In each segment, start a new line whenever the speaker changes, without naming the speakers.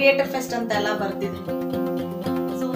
Creator fest ಅಂತ ಎಲ್ಲ ಬರ್ತಿದೆ ಸೊ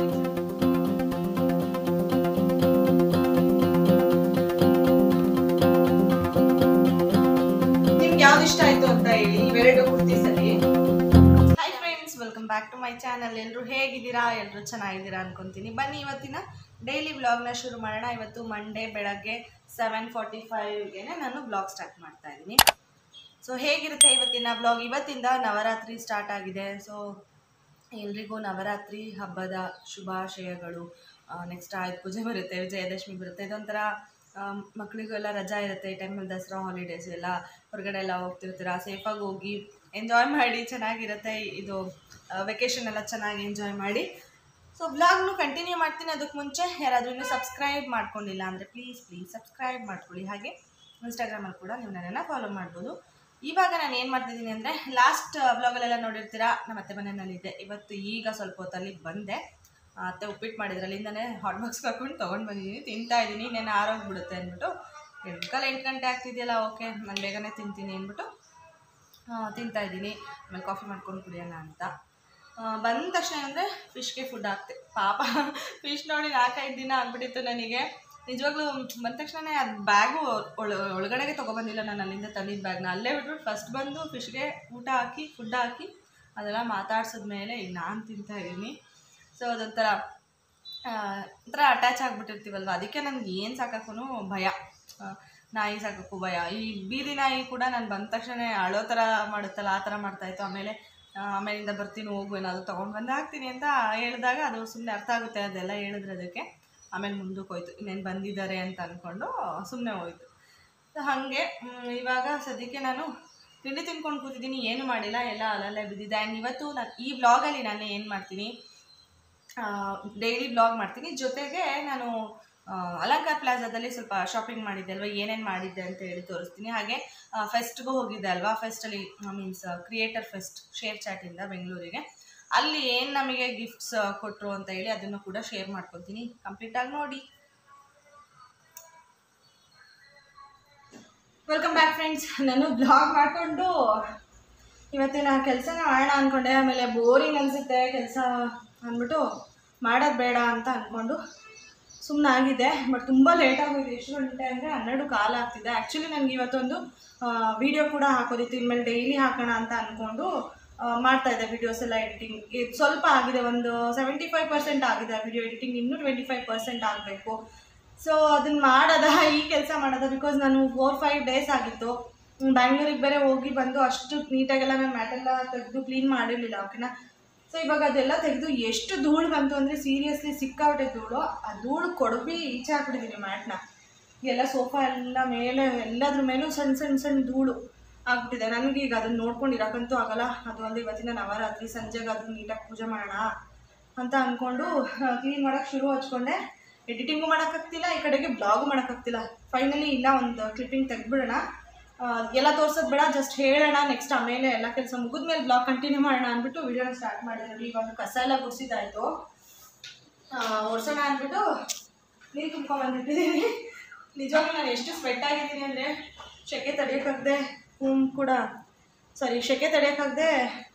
ನಿಮ್ಗೆ ಯಾವ್ದು ಇಷ್ಟ ಆಯ್ತು ಅಂತ ಹೇಳಿ ಇವೆರಡು ಕುರ್ತೀಸಲ್ಲಿ hi friends welcome back to my channel ಎಲ್ಲರೂ ಹೇಗಿದ್ದೀರಾ ಎಲ್ಲರೂ ಚೆನ್ನಾಗಿದ್ದೀರಾ ಅನ್ಕೊಂತೀನಿ ಬನ್ನಿ ಇವತ್ತಿನ ಡೈಲಿ ವ್ಲಾಗ್ನ ಶುರು ಮಾಡೋಣ ಇವತ್ತು ಮಂಡೇ ಬೆಳಗ್ಗೆ ಸೆವೆನ್ ಫಾರ್ಟಿ ಫೈವ್ಗೆ ನಾನು ಬ್ಲಾಗ್ ಸ್ಟಾರ್ಟ್ ಮಾಡ್ತಾ ಇದ್ದೀನಿ ಸೊ ಹೇಗಿರುತ್ತೆ ಇವತ್ತಿನ ಬ್ಲಾಗ್ ಇವತ್ತಿಂದ ನವರಾತ್ರಿ ಸ್ಟಾರ್ಟ್ ಆಗಿದೆ ಸೊ ಎಲ್ರಿಗೂ ನವರಾತ್ರಿ ಹಬ್ಬದ ಶುಭಾಶಯಗಳು ನೆಕ್ಸ್ಟ್ ಆಯುಧ ಪೂಜೆ ಬರುತ್ತೆ ವಿಜಯದಶಮಿ ಬರುತ್ತೆ ಇದೊಂಥರ ಆಮ್, ಮಕ್ಳಿಗೆಲ್ಲ ರಜಾ ಇರುತ್ತೆ ಈ ಟೈಮಲ್ಲಿ ದಸರಾ ಹಾಲಿಡೇಸ್ ಎಲ್ಲ ಹೊರಗಡೆ ಎಲ್ಲ ಹೋಗ್ತಿರ್ತೀರ ಸೇಫಾಗಿ ಹೋಗಿ ಎಂಜಾಯ್ ಮಾಡಿ ಚೆನ್ನಾಗಿರುತ್ತೆ ಇದು ವೆಕೇಷನ್ ಎಲ್ಲ ಚೆನ್ನಾಗಿ ಎಂಜಾಯ್ ಮಾಡಿ ಸೊ ಬ್ಲಾಗ್ನು ಕಂಟಿನ್ಯೂ ಮಾಡ್ತೀನಿ ಅದಕ್ಕೆ ಮುಂಚೆ ಯಾರಾದರೂ ಇನ್ನೂ ಸಬ್ಸ್ಕ್ರೈಬ್ ಮಾಡ್ಕೊಂಡಿಲ್ಲ ಅಂದರೆ ಪ್ಲೀಸ್ ಪ್ಲೀಸ್ ಸಬ್ಸ್ಕ್ರೈಬ್ ಮಾಡ್ಕೊಳ್ಳಿ ಹಾಗೆ ಇನ್ಸ್ಟಾಗ್ರಾಮಲ್ಲಿ ಕೂಡ ನೀವು ನನ್ನನ್ನು ಫಾಲೋ ಮಾಡ್ಬೋದು ಇವಾಗ ನಾನು ಏನು ಮಾಡ್ತಿದ್ದೀನಿ ಅಂದರೆ ಲಾಸ್ಟ್ ಬ್ಲಾಗಲ್ಲೆಲ್ಲ ನೋಡಿರ್ತೀರಾ ನಮ್ಮ ಅತ್ತೆ ಮನೆಯಲ್ಲಿದ್ದೆ ಇವತ್ತು ಈಗ ಸ್ವಲ್ಪ ಹೊತ್ತಲ್ಲಿ ಬಂದೆ ಆ, ಅತ್ತೆ ಉಪ್ಪಿಟ್ಟು ಮಾಡಿದ್ರು ಅಲ್ಲಿಂದನೇ ಹಾಟ್ ಬಾಕ್ಸ್ಗೆ ಹಾಕೊಂಡು ತೊಗೊಂಡು ಬಂದಿದ್ದೀನಿ ತಿಂತಾ ಇದ್ದೀನಿ ನೆನೆ ಆರೋಗ್ಬಿಡುತ್ತೆ ಅಂದ್ಬಿಟ್ಟು ಎಂಟು ಕಾಲ ಎಂಟು ಗಂಟೆ ಆಗ್ತಿದೆಯಲ್ಲ ಓಕೆ ನಾನು ಬೇಗನೆ ತಿಂತೀನಿ ಅಂದ್ಬಿಟ್ಟು ಆ, ತಿಂತಾ ಇದ್ದೀನಿ ಆಮೇಲೆ ಕಾಫಿ ಮಾಡ್ಕೊಂಡು ಕುಡಿಯೋಣ ಅಂತ ಆ, ಬಂದ ತಕ್ಷಣ ಅಂದರೆ ಫಿಶ್ಗೆ ಫುಡ್ ಹಾಕ್ತೆ ಪಾಪ ಫಿಶ್ ನೋಡಿ ನಾಲ್ಕೈದು ದಿನ ಆಗ್ಬಿಟ್ಟಿತ್ತು ನನಗೆ ನಿಜವಾಗ್ಲೂ ಬಂದ ತಕ್ಷಣನೇ ಅದು ಬ್ಯಾಗು ಒಳ ಒಳಗಡೆಗೆ ತೊಗೊಬಂದಿಲ್ಲ ನಾನು ಅಲ್ಲಿಂದ ತಂದಿದ್ದ ಬ್ಯಾಗ್ನ ಅಲ್ಲೇ ಬಿಟ್ಬಿಟ್ಟು ಫಸ್ಟ್ ಬಂದು ಫಿಶ್ಗೆ ಊಟ ಹಾಕಿ ಫುಡ್ ಹಾಕಿ ಅದೆಲ್ಲ ಮಾತಾಡ್ಸಿದ್ಮೇಲೆ ಈಗ ನಾನು ತಿಂತಾ ಇದ್ದೀನಿ ಸೊ ಅದೊಂಥರ ಆ, ಒಂಥರ ಅಟ್ಯಾಚ್ ಆಗಿಬಿಟ್ಟಿರ್ತೀವಲ್ವ ಅದಕ್ಕೆ ನನಗೆ ಏನು ಸಾಕಕ್ಕೂ ಭಯ ಆ, ನಾಯಿ ಸಾಕಕ್ಕೂ ಭಯ ಈ ಬೀದಿ ನಾಯಿ ಕೂಡ ನಾನು ಬಂದ ತಕ್ಷಣ ಅಳೋ ಥರ ಮಾಡುತ್ತಲ್ಲ ಆ ಥರ ಮಾಡ್ತಾಯಿತ್ತು ಆಮೇಲೆ ಆ, ಆಮೇಲಿಂದ ಬರ್ತೀನಿ ಹೋಗು ಏನಾದರೂ ತೊಗೊಂಡು ಬಂದು ಹಾಕ್ತೀನಿ ಅಂತ ಹೇಳಿದಾಗ ಅದು ಸುಮ್ಮನೆ ಅರ್ಥ ಆಗುತ್ತೆ ಅದೆಲ್ಲ ಹೇಳಿದ್ರೆ ಅದಕ್ಕೆ ಆಮೇಲೆ ಮುಂದಕ್ಕೆ ಹೋಯ್ತು ಇನ್ನೇನು ಬಂದಿದ್ದಾರೆ ಅಂತ ಅಂದ್ಕೊಂಡು ಸುಮ್ಮನೆ ಹೋಯ್ತು ಸೊ ಹಾಗೆ ಮ್, ಇವಾಗ ಸದ್ಯಕ್ಕೆ ನಾನು ತಿಂಡಿ ತಿನ್ಕೊಂಡು ಕೂತಿದ್ದೀನಿ ಏನು ಮಾಡಿಲ್ಲ ಎಲ್ಲ ಅಲ್ಲಲ್ಲೇ ಬಿದ್ದಿದೆ ಆ್ಯಂಡ್ ಇವತ್ತು ನಾನು ಈ ವ್ಲಾಗಲ್ಲಿ ನಾನು ಏನು ಮಾಡ್ತೀನಿ ಡೈಲಿ ಬ್ಲಾಗ್ ಮಾಡ್ತೀನಿ ಜೊತೆಗೆ ನಾನು ಆ, ಅಲಂಕಾರ್ ಪ್ಲಾಜಾದಲ್ಲಿ ಸ್ವಲ್ಪ ಶಾಪಿಂಗ್ ಮಾಡಿದ್ದೆ ಅಲ್ವಾ ಏನೇನು ಮಾಡಿದ್ದೆ ಅಂತ ಹೇಳಿ ತೋರಿಸ್ತೀನಿ ಹಾಗೆ ಫೆಸ್ಟ್ಗೂ ಹೋಗಿದ್ದೆ ಅಲ್ವಾ ಫೆಸ್ಟಲ್ಲಿ ಮೀನ್ಸ್ ಕ್ರಿಯೇಟರ್ ಫೆಸ್ಟ್ ಶೇರ್ ಚಾಟಿಂದ ಬೆಂಗಳೂರಿಗೆ ಅಲ್ಲಿ ಏನು ನಮಗೆ ಗಿಫ್ಟ್ಸ್ ಕೊಟ್ಟರು ಅಂತ ಹೇಳಿ ಅದನ್ನು ಕೂಡ ಶೇರ್ ಮಾಡ್ಕೊತೀನಿ ಕಂಪ್ಲೀಟಾಗಿ ನೋಡಿ ವೆಲ್ಕಮ್ ಬ್ಯಾಕ್ ಫ್ರೆಂಡ್ಸ್ ನಾನು ಬ್ಲಾಗ್ ಮಾಡಿಕೊಂಡು ಇವತ್ತಿನ ಕೆಲಸನ ಮಾಡೋಣ ಅಂದ್ಕೊಂಡೆ ಆಮೇಲೆ ಬೋರಿಂಗ್ ಅನಿಸುತ್ತೆ ಕೆಲಸ ಅಂದ್ಬಿಟ್ಟು ಮಾಡೋದು ಬೇಡ ಅಂತ ಅಂದ್ಕೊಂಡು ಸುಮ್ಮನೆ ಆಗಿದೆ ಬಟ್ ತುಂಬ ಲೇಟ್ ಆಗೋಗಿದೆ ಎಷ್ಟು ಗಂಟೆ ಅಂದರೆ ಹನ್ನೆರಡು ಕಾಲ ಆಗ್ತಿದೆ ಆ್ಯಕ್ಚುಲಿ ನನಗೆ ಇವತ್ತೊಂದು ವಿಡಿಯೋ ಕೂಡ ಹಾಕೋದಿತ್ತು ಇನ್ಮೇಲೆ ಡೈಲಿ ಹಾಕೋಣ ಅಂತ ಅಂದ್ಕೊಂಡು ಆ, ಮಾಡ್ತಾ ಇದ್ದೆ ವಿಡಿಯೋಸ್ ಎಲ್ಲ ಎಡಿಟಿಂಗ್ ಇದು ಸ್ವಲ್ಪ ಆಗಿದೆ ಒಂದು ಸೆವೆಂಟಿ ಫೈವ್ ಪರ್ಸೆಂಟ್ ಆಗಿದೆ ವಿಡಿಯೋ ಎಡಿಟಿಂಗ್ ಇನ್ನೂ ಟ್ವೆಂಟಿ ಫೈವ್ ಪರ್ಸೆಂಟ್ ಆಗಬೇಕು ಸೊ ಅದನ್ನ ಮಾಡೋದ ಈ ಕೆಲಸ ಮಾಡೋದ ಬಿಕಾಸ್ ನಾನು ಫೋರ್ ಫೈವ್ ಡೇಸ್ ಆಗಿತ್ತು ಬ್ಯಾಂಗ್ಳೂರಿಗೆ ಬೇರೆ ಹೋಗಿ ಬಂದು ಅಷ್ಟು ನೀಟಾಗೆಲ್ಲ ನಾನು ಮ್ಯಾಟೆಲ್ಲ ತೆಗೆದು ಕ್ಲೀನ್ ಮಾಡಿರಲಿಲ್ಲ ಓಕೆನಾ ಸೊ ಇವಾಗ ಅದೆಲ್ಲ ತೆಗೆದು ಎಷ್ಟು ಧೂಳು ಬಂತು ಅಂದರೆ ಸೀರಿಯಸ್ಲಿ ಸಿಕ್ಕಾಬಿಟ್ಟೆ ಧೂಳು ಆ ಧೂಳು ಕೊಡಬಿ ಈಚೆ ಹಾಕ್ಬಿಟ್ಟಿದ್ದೀನಿ ಮ್ಯಾಟ್ನ ಎಲ್ಲ ಸೋಫಾ ಎಲ್ಲ ಮೇಲೆ ಎಲ್ಲದ್ರ ಮೇಲೂ ಸಣ್ಣ ಸಣ್ಣ ಸಣ್ಣ ಧೂಳು ಆಗ್ಬಿಟ್ಟಿದೆ ನನಗೆ ಈಗ ಅದನ್ನ ನೋಡ್ಕೊಂಡು ಇರೋಕ್ಕಂತೂ ಆಗಲ್ಲ ಅದು ಒಂದು ಇವತ್ತಿನ ನವರಾತ್ರಿ ಸಂಜೆಗೆ ಅದನ್ನ ನೀಟಾಗಿ ಪೂಜೆ ಮಾಡೋಣ ಅಂತ ಅಂದ್ಕೊಂಡು ಕ್ಲೀನ್ ಮಾಡೋಕ್ಕೆ ಶುರು ಹಚ್ಕೊಂಡೆ ಎಡಿಟಿಂಗು ಮಾಡೋಕ್ಕಾಗ್ತಿಲ್ಲ ಈ ಕಡೆಗೆ ಬ್ಲಾಗು ಮಾಡೋಕ್ಕಾಗ್ತಿಲ್ಲ ಫೈನಲಿ ಇಲ್ಲ ಒಂದು ಕ್ಲಿಪ್ಪಿಂಗ್ ತೆಗ್ದುಬಿಡೋಣ ಎಲ್ಲ ತೋರ್ಸೋದು ಬೇಡ ಜಸ್ಟ್ ಹೇಳೋಣ ನೆಕ್ಸ್ಟ್ ಆಮೇಲೆ ಎಲ್ಲ ಕೆಲಸ ಮುಗಿದ್ಮೇಲೆ ಬ್ಲಾಗ್ ಕಂಟಿನ್ಯೂ ಮಾಡೋಣ ಅಂದ್ಬಿಟ್ಟು ವಿಡಿಯೋನ ಸ್ಟಾರ್ಟ್ ಮಾಡಿದೆ ನೋಡಿ ಇವಾಗ ಕಸ ಎಲ್ಲ ಗುಡಿಸಿದಾಯ್ತು ಒರ್ಸೋಣ ಅಂದ್ಬಿಟ್ಟು ನೀರು ತುಂಬ್ಕೊಂಡ್ಬಂದಿಟ್ಟಿದ್ದೀನಿ ನಿಜವಾಗ್ಲೂ ನಾನು ಎಷ್ಟು ಸ್ವೆಟ್ ಆಗಿದ್ದೀನಿ ಅಂದರೆ ಸೆಕೆ ತಡೆಯೋಕ್ಕಾಗದೆ ಹೂಮ್ ಕೂಡ ಸಾರಿ ಸೆಕೆ ತಡೆಯೋಕ್ಕಾಗದೆ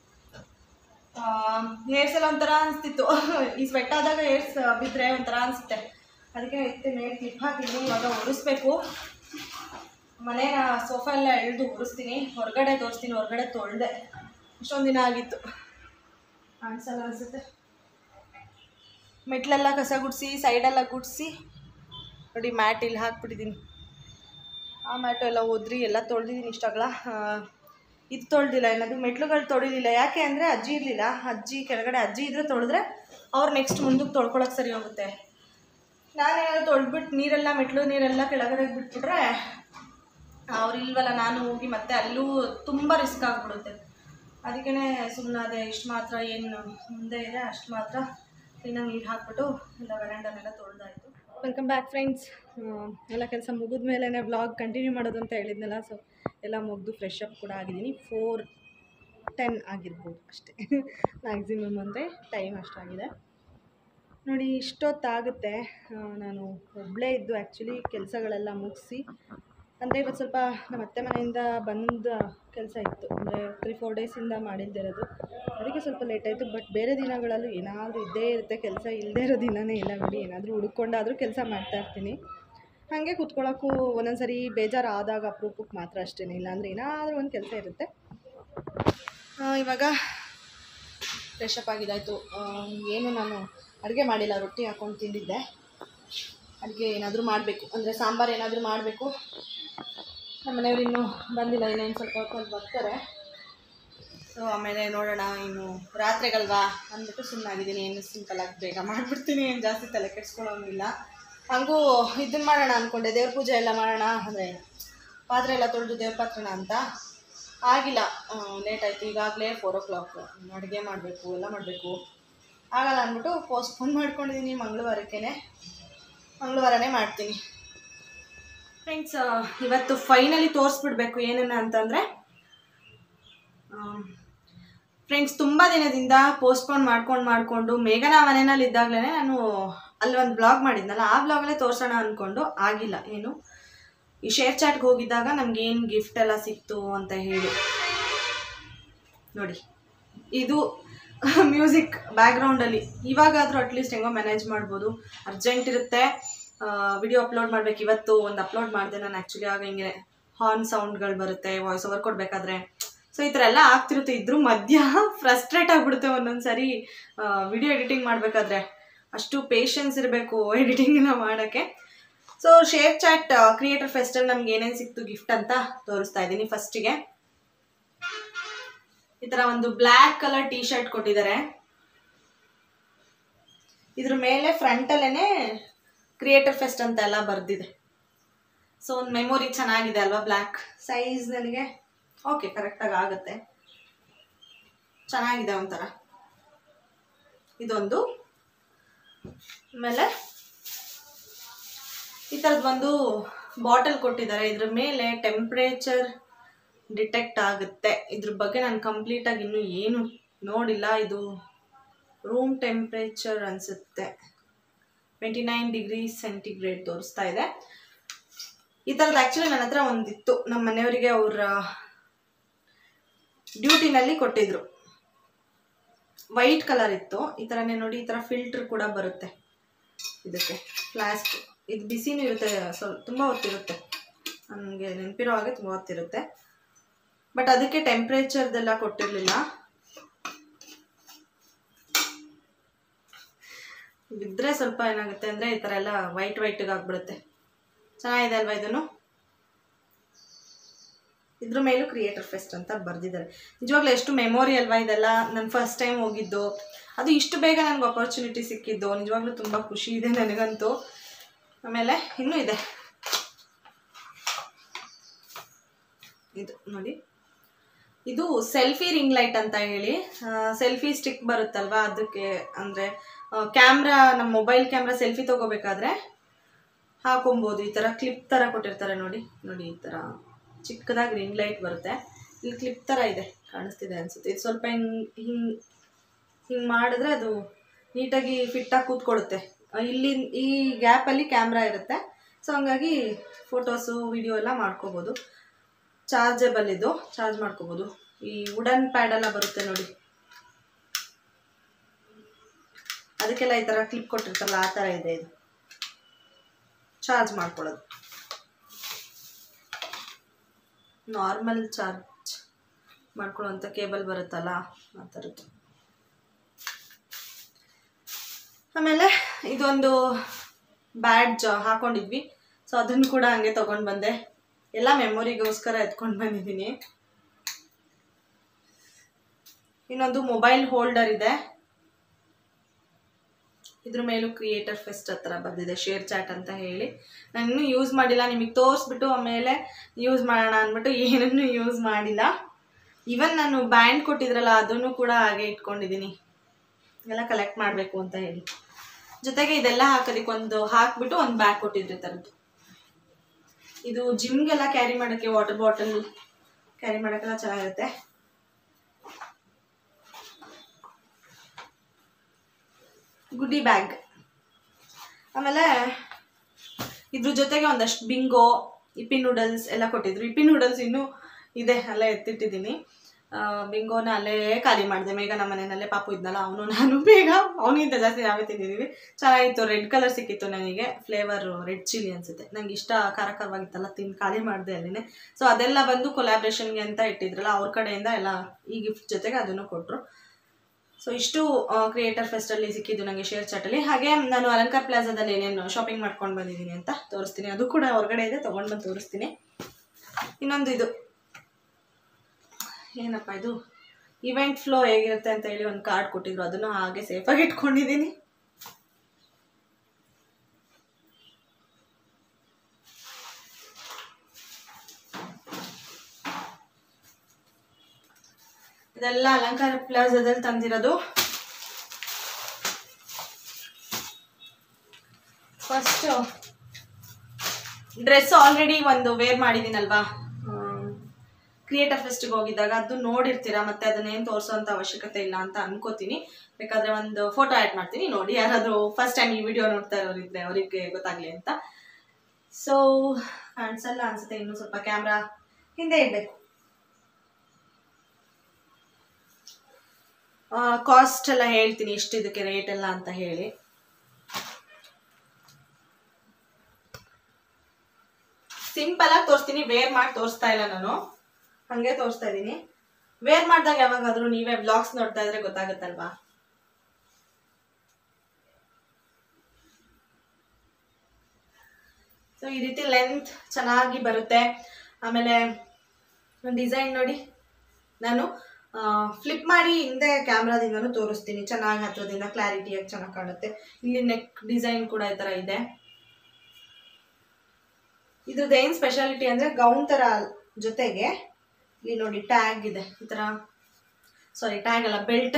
ಹೇರ್ಸ್ ಎಲ್ಲ ಒಂಥರ ಅನಿಸ್ತಿತ್ತು ಈ ಸ್ವೆಟ್ ಆದಾಗ ಹೇರ್ಸ್ ಬಿದ್ದರೆ ಒಂಥರ ಅನಿಸುತ್ತೆ ಅದಕ್ಕೆ ಎತ್ತಿ ಮೇಲೆ ಕ್ಲಿಪ್ ಹಾಕಿದ್ದೀನಿ ಇವಾಗ ಒರೆಸ್ಬೇಕು ಮನೇನ ಸೋಫಾ ಎಲ್ಲ ಎಳೆದು ಒರೆಸ್ತೀನಿ ಹೊರಗಡೆ ತೋರಿಸ್ತೀನಿ ಹೊರಗಡೆ ತೊಳೆದೆ ಇಷ್ಟೊಂದು ದಿನ ಆಗಿತ್ತು ಕಾಣಿಸಲ್ಲ ಅನಿಸುತ್ತೆ ಮೆಟ್ಲೆಲ್ಲ ಕಸ ಗುಡಿಸಿ ಸೈಡೆಲ್ಲ ಗುಡಿಸಿ ನೋಡಿ ಮ್ಯಾಟ್ ಇಲ್ಲಿ ಹಾಕ್ಬಿಟ್ಟಿದ್ದೀನಿ ಆ ಮ್ಯಾಟು ಎಲ್ಲ ಒದ್ರಿ ಎಲ್ಲ ತೊಳೆದಿದ್ದೀನಿ ಇಷ್ಟಾಗಲ ಇದು ತೊಳೆದಿಲ್ಲ ಏನದು ಮೆಟ್ಲುಗಳು ತೊಳಿಲಿಲ್ಲ ಯಾಕೆ ಅಂದರೆ ಅಜ್ಜಿ ಇರಲಿಲ್ಲ ಅಜ್ಜಿ ಕೆಳಗಡೆ ಅಜ್ಜಿ ಇದ್ರೆ ತೊಳೆದ್ರೆ ಅವ್ರು ನೆಕ್ಸ್ಟ್ ಮುಂದಕ್ಕೆ ತೊಳ್ಕೊಳಕ್ಕೆ ಸರಿ ಹೋಗುತ್ತೆ ನಾನೇನಾದ್ರು ತೊಳೆದ್ಬಿಟ್ಟು ನೀರೆಲ್ಲ ಮೆಟ್ಲು ನೀರೆಲ್ಲ ಕೆಳಗಡೆ ಬಿಟ್ಬಿಟ್ರೆ ಅವ್ರು ಇಲ್ವಲ್ಲ ನಾನು ಹೋಗಿ ಮತ್ತೆ ಅಲ್ಲೂ ತುಂಬ ರಿಸ್ಕ್ ಆಗಿಬಿಡುತ್ತೆ ಅದಕ್ಕೇ ಸುಮ್ಮನಾದೆ ಇಷ್ಟು ಮಾತ್ರ ಏನು ಮುಂದೆ ಇದೆ ಅಷ್ಟು ಮಾತ್ರ ಕ್ಲೀನಾಗಿ ನೀರು ಹಾಕ್ಬಿಟ್ಟು ಎಲ್ಲ ವರಂಡನೆಲ್ಲ ತೊಳೆದಾಯಿತು ವೆಲ್ಕಮ್ ಬ್ಯಾಕ್ ಫ್ರೆಂಡ್ಸ್ ಎಲ್ಲ ಕೆಲಸ ಮುಗಿದ ಮೇಲೇ ಬ್ಲಾಗ್ ಕಂಟಿನ್ಯೂ ಮಾಡೋದು ಅಂತ ಹೇಳಿದ್ನಲ್ಲ ಸೊ ಎಲ್ಲ ಮುಗಿದು ಫ್ರೆಶ್ ಅಪ್ ಕೂಡ ಆಗಿದ್ದೀನಿ ಫೋರ್ ಟೆನ್ ಆಗಿರ್ಬೋದು ಅಷ್ಟೇ ಮ್ಯಾಕ್ಸಿಮಮ್ ಅಂದರೆ ಟೈಮ್ ಅಷ್ಟಾಗಿದೆ ನೋಡಿ ಇಷ್ಟೊತ್ತಾಗುತ್ತೆ ಆ, ನಾನು ಒಬ್ಬಳೇ ಇದ್ದು ಆ್ಯಕ್ಚುಲಿ ಕೆಲಸಗಳೆಲ್ಲ ಮುಗಿಸಿ ಅಂದರೆ ಇವತ್ತು ಸ್ವಲ್ಪ ನಮ್ಮ ಅತ್ತೆ ಮನೆಯಿಂದ ಬಂದ ಕೆಲಸ ಇತ್ತು ಅಂದರೆ ತ್ರೀ ಫೋರ್ ಡೇಸಿಂದ ಮಾಡಿದ್ದಿರೋದು ಅದಕ್ಕೆ ಸ್ವಲ್ಪ ಲೇಟ್ ಆಯಿತು ಬಟ್ ಬೇರೆ ದಿನಗಳಲ್ಲೂ ಏನಾದರೂ ಇದ್ದೇ ಇರುತ್ತೆ ಕೆಲಸ ಇಲ್ಲದೇ ಇರೋ ದಿನವೇ ಇಲ್ಲ ನೋಡಿ ಏನಾದರೂ ಹುಡುಕೊಂಡಾದರೂ ಕೆಲಸ ಮಾಡ್ತಾ ಇರ್ತೀನಿ ಹಾಗೆ ಕೂತ್ಕೊಳ್ಳೋಕ್ಕೂ ಒಂದೊಂದು ಸರಿ ಬೇಜಾರು ಆದಾಗ ಅಪರೂಪಕ್ಕೆ ಮಾತ್ರ ಅಷ್ಟೇ ಇಲ್ಲಾಂದರೆ ಏನಾದರೂ ಒಂದು ಕೆಲಸ ಇರುತ್ತೆ ಆ, ಇವಾಗ ಫ್ರೆಶ್ ಅಪ್ ಆಗಿದ್ದಾಯಿತು ಏನು ನಾನು ಅಡುಗೆ ಮಾಡಿಲ್ಲ ರೊಟ್ಟಿ ಹಾಕ್ಕೊಂಡು ತಿಂದಿದ್ದೆ ಅಡುಗೆ ಏನಾದರೂ ಮಾಡಬೇಕು ಅಂದರೆ ಸಾಂಬಾರು ಏನಾದರೂ ಮಾಡಬೇಕು ನಮ್ಮ ಮನೆಯವ್ರು ಇನ್ನೂ ಬಂದಿಲ್ಲ ಇನ್ನೇನು ಸ್ವಲ್ಪ ಹೊತ್ಕೊಂಡು ಬರ್ತಾರೆ ಸೊ ಆಮೇಲೆ ನೋಡೋಣ ಇನ್ನು ರಾತ್ರಿಗಲ್ವಾ ಅಂದ್ಬಿಟ್ಟು ಸುಮ್ಮನಾಗಿದ್ದೀನಿ ಏನು ಸಿಂಪಲಾಗಿ ಬೇಗ ಮಾಡಿಬಿಡ್ತೀನಿ ಏನು ಜಾಸ್ತಿ ತಲೆ ಕೆಡ್ಸ್ಕೊಳ್ಳೋಂಗಿಲ್ಲ ಹಂಗೂ ಇದನ್ನು ಮಾಡೋಣ ಅಂದ್ಕೊಂಡೆ ದೇವ್ರ ಪೂಜೆ ಎಲ್ಲ ಮಾಡೋಣ ಅಂದರೆ ಪಾತ್ರೆ ಎಲ್ಲ ತೊಳೆದು ದೇವ್ರ ಪಾತ್ರೆನ ಅಂತ ಆಗಿಲ್ಲ ಲೇಟ್ ಆಯಿತು ಈಗಾಗಲೇ ಫೋರ್ ಓ ಕ್ಲಾಕ್ ಅಡುಗೆ ಮಾಡಬೇಕು ಎಲ್ಲ ಮಾಡಬೇಕು ಆಗಲ್ಲ ಅಂದ್ಬಿಟ್ಟು ಪೋಸ್ಟ್ಪೋನ್ ಮಾಡ್ಕೊಂಡಿದ್ದೀನಿ ಮಂಗಳವಾರಕ್ಕೇ ಮಂಗಳವಾರನೇ ಮಾಡ್ತೀನಿ ಫ್ರೆಂಡ್ಸ್ ಇವತ್ತು ಫೈನಲಿ ತೋರಿಸ್ಬಿಡ್ಬೇಕು ಏನನ್ನ ಅಂತಂದರೆ ಫ್ರೆಂಡ್ಸ್ ತುಂಬ ದಿನದಿಂದ ಪೋಸ್ಟ್ಪೋನ್ ಮಾಡ್ಕೊಂಡು ಮಾಡಿಕೊಂಡು ಮೇಘನ ಮನೆಯಲ್ಲಿ ಇದ್ದಾಗಲೇ ನಾನು ಅಲ್ಲಿ ಒಂದು ಬ್ಲಾಗ್ ಮಾಡಿದ್ನಲ್ಲ ಆ ಬ್ಲಾಗಲ್ಲೇ ತೋರಿಸೋಣ ಅಂದ್ಕೊಂಡು ಆಗಿಲ್ಲ ಏನು ಈ ಶೇರ್ ಚಾಟ್ಗೆ ಹೋಗಿದ್ದಾಗ ನಮ್ಗೆ ಏನು ಗಿಫ್ಟ್ ಎಲ್ಲ ಸಿಕ್ತು ಅಂತ ಹೇಳಿ ನೋಡಿ ಇದು ಮ್ಯೂಸಿಕ್ ಬ್ಯಾಕ್ಗ್ರೌಂಡಲ್ಲಿ ಇವಾಗಾದರೂ ಅಟ್ಲೀಸ್ಟ್ ಹೆಂಗೋ ಮ್ಯಾನೇಜ್ ಮಾಡ್ಬೋದು ಅರ್ಜೆಂಟ್ ಇರುತ್ತೆ ವಿಡಿಯೋ ಅಪ್ಲೋಡ್ ಮಾಡ್ಬೇಕು ಇವತ್ತು ಒಂದು ಅಪ್ಲೋಡ್ ಮಾಡಿದೆ ನಾನು ಆ್ಯಕ್ಚುಲಿ ಆಗ ಹಿಂಗೆ ಹಾರ್ನ್ ಸೌಂಡ್ಗಳು ಬರುತ್ತೆ ವಾಯ್ಸ್ ಓವರ್ ಕೊಡಬೇಕಾದ್ರೆ ಸೊ ಈ ಥರ ಎಲ್ಲ ಆಗ್ತಿರುತ್ತೆ ಇದ್ರ ಮಧ್ಯ ಫ್ರಸ್ಟ್ರೇಟ್ ಆಗಿಬಿಡುತ್ತೆ ಒಂದೊಂದು ಸರಿ ವಿಡಿಯೋ ಎಡಿಟಿಂಗ್ ಮಾಡಬೇಕಾದ್ರೆ ಅಷ್ಟು ಪೇಷನ್ಸ್ ಇರಬೇಕು ಎಡಿಟಿಂಗ್ ಎಲ್ಲ ಮಾಡೋಕ್ಕೆ ಸೊ ಶೇರ್ ಚಾಟ್ ಕ್ರಿಯೇಟರ್ ಫೆಸ್ಟಲ್ಲಿ ನಮ್ಗೆ ಏನೇನು ಸಿಕ್ತು ಗಿಫ್ಟ್ ಅಂತ ತೋರಿಸ್ತಾ ಇದ್ದೀನಿ ಫಸ್ಟಿಗೆ ಈ ಥರ ಒಂದು ಬ್ಲ್ಯಾಕ್ ಕಲರ್ ಟೀ ಶರ್ಟ್ ಕೊಟ್ಟಿದ್ದಾರೆ ಇದ್ರ ಮೇಲೆ ಫ್ರಂಟಲ್ಲೇ ಕ್ರಿಯೇಟರ್ ಫೆಸ್ಟ್ ಅಂತ ಎಲ್ಲ ಬರೆದಿದೆ ಸೊ ಒಂದು ಮೆಮೊರಿ ಚೆನ್ನಾಗಿದೆ ಅಲ್ವಾ ಬ್ಲ್ಯಾಕ್ ಸೈಜ್ ನನಗೆ ಓಕೆ ಕರೆಕ್ಟಾಗಿ ಆಗುತ್ತೆ ಚೆನ್ನಾಗಿದೆ ಒಂಥರ ಇದೊಂದು ಆಮೇಲೆ ಈ ಥರದ್ದು ಒಂದು ಬಾಟಲ್ ಕೊಟ್ಟಿದ್ದಾರೆ ಇದ್ರ ಮೇಲೆ ಟೆಂಪ್ರೇಚರ್ ಡಿಟೆಕ್ಟ್ ಆಗುತ್ತೆ ಇದ್ರ ಬಗ್ಗೆ ನಾನು ಕಂಪ್ಲೀಟಾಗಿ ಇನ್ನೂ ಏನು ನೋಡಿಲ್ಲ ಇದು ರೂಮ್ ಟೆಂಪ್ರೇಚರ್ ಅನಿಸುತ್ತೆ ಟ್ವೆಂಟಿ ನೈನ್ ಡಿಗ್ರಿ ಸೆಂಟಿಗ್ರೇಡ್ ತೋರಿಸ್ತಾ ಇದೆ ಈ ಥರದ್ದು ಆ್ಯಕ್ಚುಲಿ ನನ್ನ ಹತ್ರ ಒಂದಿತ್ತು ನಮ್ಮ ಮನೆಯವರಿಗೆ ಅವ್ರ ಡ್ಯೂಟಿನಲ್ಲಿ ಕೊಟ್ಟಿದ್ರು ವೈಟ್ ಕಲರ್ ಇತ್ತು ಈ ಥರನೇ ನೋಡಿ ಈ ಥರ ಫಿಲ್ಟರ್ ಕೂಡ ಬರುತ್ತೆ ಇದಕ್ಕೆ ಫ್ಲಾಸ್ಕ್ ಇದು ಬಿಸಿನೂ ಇರುತ್ತೆ ಸ್ವಲ್ಪ ತುಂಬ ಹೊತ್ತಿರುತ್ತೆ ನನಗೆ ನೆನಪಿರೋ ಹಾಗೆ ತುಂಬ ಹೊತ್ತಿರುತ್ತೆ ಬಟ್ ಅದಕ್ಕೆ ಟೆಂಪ್ರೇಚರ್ದೆಲ್ಲ ಕೊಟ್ಟಿರಲಿಲ್ಲ ಬಿದ್ದರೆ ಸ್ವಲ್ಪ ಏನಾಗುತ್ತೆ ಅಂದರೆ ಈ ಥರ ಎಲ್ಲ ವೈಟ್ ವೈಟ್ಗೆ ಆಗ್ಬಿಡುತ್ತೆ ಚೆನ್ನಾಗಿದೆ ಅಲ್ವಾ ಇದನ್ನು ಇದ್ರ ಮೇಲೂ ಕ್ರಿಯೇಟರ್ ಫೆಸ್ಟ್ ಅಂತ ಬರೆದಿದ್ದಾರೆ ನಿಜವಾಗ್ಲೂ ಎಷ್ಟು ಮೆಮೊರಿ ಅಲ್ವಾ ಇದೆಲ್ಲ ನಾನು ಫಸ್ಟ್ ಟೈಮ್ ಹೋಗಿದ್ದು ಅದು ಇಷ್ಟು ಬೇಗ ನನಗೆ ಅಪರ್ಚುನಿಟಿ ಸಿಕ್ಕಿದ್ದು ನಿಜವಾಗ್ಲೂ ತುಂಬ ಖುಷಿ ಇದೆ ನನಗಂತೂ ಆಮೇಲೆ ಇನ್ನೂ ಇದೆ ಇದು ನೋಡಿ ಇದು ಸೆಲ್ಫಿ ರಿಂಗ್ ಲೈಟ್ ಅಂತ ಹೇಳಿ ಸೆಲ್ಫಿ ಸ್ಟಿಕ್ ಬರುತ್ತಲ್ವಾ ಅದಕ್ಕೆ ಅಂದರೆ ಕ್ಯಾಮ್ರಾ ನಮ್ಮ ಮೊಬೈಲ್ ಕ್ಯಾಮ್ರಾ ಸೆಲ್ಫಿ ತೊಗೋಬೇಕಾದ್ರೆ ಹಾಕೊಬೋದು ಈ ಥರ ಕ್ಲಿಪ್ ಥರ ಕೊಟ್ಟಿರ್ತಾರೆ ನೋಡಿ ನೋಡಿ ಈ ಥರ ಚಿಕ್ಕದಾಗಿ ರಿಂಗ್ ಲೈಟ್ ಬರುತ್ತೆ ಇಲ್ಲಿ ಕ್ಲಿಪ್ ಥರ ಇದೆ ಕಾಣಿಸ್ತಿದೆ ಅನಿಸುತ್ತೆ ಇದು ಸ್ವಲ್ಪ ಹಿಂಗೆ ಹಿಂಗೆ ಹಿಂಗೆ ಮಾಡಿದ್ರೆ ಅದು ನೀಟಾಗಿ ಫಿಟ್ಟಾಗಿ ಕೂತ್ಕೊಳ್ಳುತ್ತೆ ಆ, ಇಲ್ಲಿ ಈ ಗ್ಯಾಪಲ್ಲಿ ಕ್ಯಾಮ್ರಾ ಇರುತ್ತೆ ಸೊ ಹಂಗಾಗಿ ಫೋಟೋಸು ವಿಡಿಯೋ ಎಲ್ಲ ಮಾಡ್ಕೋಬೋದು ಚಾರ್ಜಬಲ್ ಇದು ಚಾರ್ಜ್ ಮಾಡ್ಕೋಬೋದು ಈ ವುಡನ್ ಪ್ಯಾಡ್ ಎಲ್ಲ ಬರುತ್ತೆ ನೋಡಿ ಅದಕ್ಕೆಲ್ಲ ಈ ಥರ ಕ್ಲಿಪ್ ಕೊಟ್ಟಿರ್ತಾರಲ್ಲ ಆ ಥರ ಇದೆ ಇದು ಚಾರ್ಜ್ ಮಾಡ್ಕೊಳ್ಳೋದು ನಾರ್ಮಲ್ ಚಾರ್ಜ್ ಮಾಡ್ಕೊಳ್ಳೋಂಥ ಕೇಬಲ್ ಬರುತ್ತಲ್ಲ ಆ ಥರದ್ದು ಆಮೇಲೆ ಇದೊಂದು ಬ್ಯಾಡ್ಜ್ ಹಾಕೊಂಡಿದ್ವಿ ಸೊ ಅದನ್ನು ಕೂಡ ಹಂಗೆ ತೊಗೊಂಡು ಬಂದೆ ಎಲ್ಲ ಮೆಮೊರಿಗೋಸ್ಕರ ಎತ್ಕೊಂಡು ಬಂದಿದ್ದೀನಿ ಇನ್ನೊಂದು ಮೊಬೈಲ್ ಹೋಲ್ಡರ್ ಇದೆ ಇದ್ರ ಮೇಲೂ ಕ್ರಿಯೇಟರ್ ಫೆಸ್ಟ್ ಹತ್ರ ಬಂದಿದೆ ಶೇರ್ ಚಾಟ್ ಅಂತ ಹೇಳಿ ನಾನು ಇನ್ನೂ ಯೂಸ್ ಮಾಡಿಲ್ಲ ನಿಮಗೆ ತೋರಿಸ್ಬಿಟ್ಟು ಆಮೇಲೆ ಯೂಸ್ ಮಾಡೋಣ ಅಂದ್ಬಿಟ್ಟು ಏನನ್ನೂ ಯೂಸ್ ಮಾಡಿಲ್ಲ ಇವನ್ ನಾನು ಬ್ಯಾಂಡ್ ಕೊಟ್ಟಿದ್ರಲ್ಲ ಅದನ್ನು ಕೂಡ ಹಾಗೆ ಇಟ್ಕೊಂಡಿದ್ದೀನಿ ಎಲ್ಲ ಕಲೆಕ್ಟ್ ಮಾಡಬೇಕು ಅಂತ ಹೇಳಿ ಜೊತೆಗೆ ಇದೆಲ್ಲ ಹಾಕೋದಕ್ಕೆ ಒಂದು ಹಾಕ್ಬಿಟ್ಟು ಒಂದು ಬ್ಯಾಗ್ ಕೊಟ್ಟಿದ್ರು ಈ ಥರದ್ದು ಇದು ಜಿಮ್ಗೆಲ್ಲ ಕ್ಯಾರಿ ಮಾಡೋಕ್ಕೆ ವಾಟರ್ ಬಾಟಲ್ ಕ್ಯಾರಿ ಮಾಡೋಕ್ಕೆಲ್ಲ ಚೆನ್ನಾಗಿರುತ್ತೆ ಗುಡ್ಡಿ ಬ್ಯಾಗ್ ಆಮೇಲೆ ಇದ್ರ ಜೊತೆಗೆ ಒಂದಷ್ಟು ಬಿಂಗೋ ಇಪ್ಪಿ ನೂಡಲ್ಸ್ ಎಲ್ಲ ಕೊಟ್ಟಿದ್ರು ಇಪ್ಪಿ ನೂಡಲ್ಸ್ ಇನ್ನೂ ಇದೆ ಅಲ್ಲೇ ಎತ್ತಿಟ್ಟಿದ್ದೀನಿ ಆ, ಬಿಂಗೋನ ಅಲ್ಲೇ ಖಾಲಿ ಮಾಡಿದೆ ಬೇಗ ನಮ್ಮ ಮನೆಯಲ್ಲೇ ಪಾಪು ಇದ್ನಲ್ಲ ಅವನು ನಾನು ಬೇಗ ಅವನಿಗಿಂತ ಜಾಸ್ತಿ ನಾವೇ ತಿಂದಿದ್ದೀವಿ ಚೆನ್ನಾಗಿತ್ತು ರೆಡ್ ಕಲರ್ ಸಿಕ್ಕಿತ್ತು ನನಗೆ ಫ್ಲೇವರ್ ರೆಡ್ ಚಿಲ್ಲಿ ಅನ್ಸುತ್ತೆ ನಂಗೆ ಇಷ್ಟ ಖಾರ ಖಾರವಾಗಿತ್ತಲ್ಲ ತಿಂದು ಖಾಲಿ ಮಾಡಿದೆ ಅಲ್ಲಿನೇ ಸೊ ಅದೆಲ್ಲ ಬಂದು ಕೊಲಾಬ್ರೇಷನ್ಗೆ ಅಂತ ಇಟ್ಟಿದ್ರಲ್ಲ ಅವ್ರ ಕಡೆಯಿಂದ ಎಲ್ಲ ಈ ಗಿಫ್ಟ್ ಜೊತೆಗೆ ಅದನ್ನು ಕೊಟ್ಟರು ಸೊ ಇಷ್ಟು ಕ್ರಿಯೇಟರ್ ಫೆಸ್ಟಲ್ಲಿ ಸಿಕ್ಕಿದ್ದು ನನಗೆ ಶೇರ್ ಚಾಟಲ್ಲಿ ಹಾಗೆ ನಾನು ಅಲಂಕಾರ್ ಪ್ಲಾಜಾದಲ್ಲಿ ಏನೇನು ಶಾಪಿಂಗ್ ಮಾಡ್ಕೊಂಡು ಬಂದಿದ್ದೀನಿ ಅಂತ ತೋರಿಸ್ತೀನಿ ಅದು ಕೂಡ ಹೊರಗಡೆ ಇದೆ ತೊಗೊಂಡು ಬಂದು ತೋರಿಸ್ತೀನಿ ಇನ್ನೊಂದು ಇದು ಏನಪ್ಪ ಇದು ಇವೆಂಟ್ ಫ್ಲೋ ಹೇಗಿರುತ್ತೆ ಅಂತ ಹೇಳಿ ಒಂದು ಕಾರ್ಡ್ ಕೊಟ್ಟಿದ್ರು ಅದನ್ನು ಹಾಗೆ ಸೇಫಾಗಿ ಇಟ್ಕೊಂಡಿದ್ದೀನಿ ಇದೆಲ್ಲ ಅಲಂಕಾರ ಪ್ಲಾಜಾದಲ್ಲಿ ತಂದಿರೋದು ಫಸ್ಟ್ ಡ್ರೆಸ್ ಆಲ್ರೆಡಿ ಒಂದು ವೇರ್ ಮಾಡಿದ್ದೀನಲ್ವಾ ಕ್ರಿಯೇಟರ್ ಫೆಸ್ಟಿಗೆ ಹೋಗಿದ್ದಾಗ ಅದು ನೋಡಿರ್ತೀರಾ ಮತ್ತೆ ಅದನ್ನೇನು ತೋರಿಸೋಂಥ ಅವಶ್ಯಕತೆ ಇಲ್ಲ ಅಂತ ಅನ್ಕೋತೀನಿ ಬೇಕಾದ್ರೆ ಒಂದು ಫೋಟೋ ಆ್ಯಡ್ ಮಾಡ್ತೀನಿ ನೋಡಿ ಯಾರಾದರೂ ಫಸ್ಟ್ ಟೈಮ್ ಈ ವಿಡಿಯೋ ನೋಡ್ತಾ ಇರೋರಿದ್ರೆ ಅವರಿಗೆ ಗೊತ್ತಾಗ್ಲಿ ಅಂತ ಸೊ ಕಾಣಿಸಲ್ಲ ಅನ್ಸುತ್ತೆ ಇನ್ನೂ ಸ್ವಲ್ಪ ಕ್ಯಾಮ್ರಾ ಹಿಂದೆ ಇಡಬೇಕು ಕಾಸ್ಟ್ ಎಲ್ಲ ಹೇಳ್ತೀನಿ ಎಷ್ಟು ಇದಕ್ಕೆ ರೇಟ್ ಎಲ್ಲ ಅಂತ ಹೇಳಿ ಸಿಂಪಲ್ ಆಗಿ ತೋರಿಸ್ತೀನಿ ವೇರ್ ಮಾಡಿ ತೋರಿಸ್ತಾ ಇಲ್ಲ ನಾನು ಹಂಗೆ ತೋರಿಸ್ತಾ ಇದ್ದೀನಿ ವೇರ್ ಮಾಡಿದಾಗ ಯಾವಾಗಾದ್ರೂ ನೀವೇ ಬ್ಲಾಗ್ಸ್ ನೋಡ್ತಾ ಇದ್ರೆ ಗೊತ್ತಾಗುತ್ತಲ್ವಾ ಸೊ ಈ ರೀತಿ ಲೆಂತ್ ಚೆನ್ನಾಗಿ ಬರುತ್ತೆ ಆಮೇಲೆ ಡಿಸೈನ್ ನೋಡಿ ನಾನು ಫ್ಲಿಪ್ ಮಾಡಿ ಹಿಂದೆ ಕ್ಯಾಮ್ರಾದಿಂದನೂ ತೋರಿಸ್ತೀನಿ ಚೆನ್ನಾಗಿ ಹತ್ತೋದ್ರಿಂದ ಕ್ಲಾರಿಟಿಯಾಗಿ ಚೆನ್ನಾಗಿ ಕಾಣುತ್ತೆ ಇಲ್ಲಿ ನೆಕ್ ಡಿಸೈನ್ ಕೂಡ ಈ ಥರ ಇದೆ ಇದ್ರದ್ದು ಏನು ಸ್ಪೆಷಾಲಿಟಿ ಅಂದರೆ ಗೌನ್ ಥರ ಜೊತೆಗೆ ಇಲ್ಲಿ ನೋಡಿ ಟ್ಯಾಗ್ ಇದೆ ಈ ಥರ ಸಾರಿ ಟ್ಯಾಗ್ ಅಲ್ಲ ಬೆಲ್ಟ್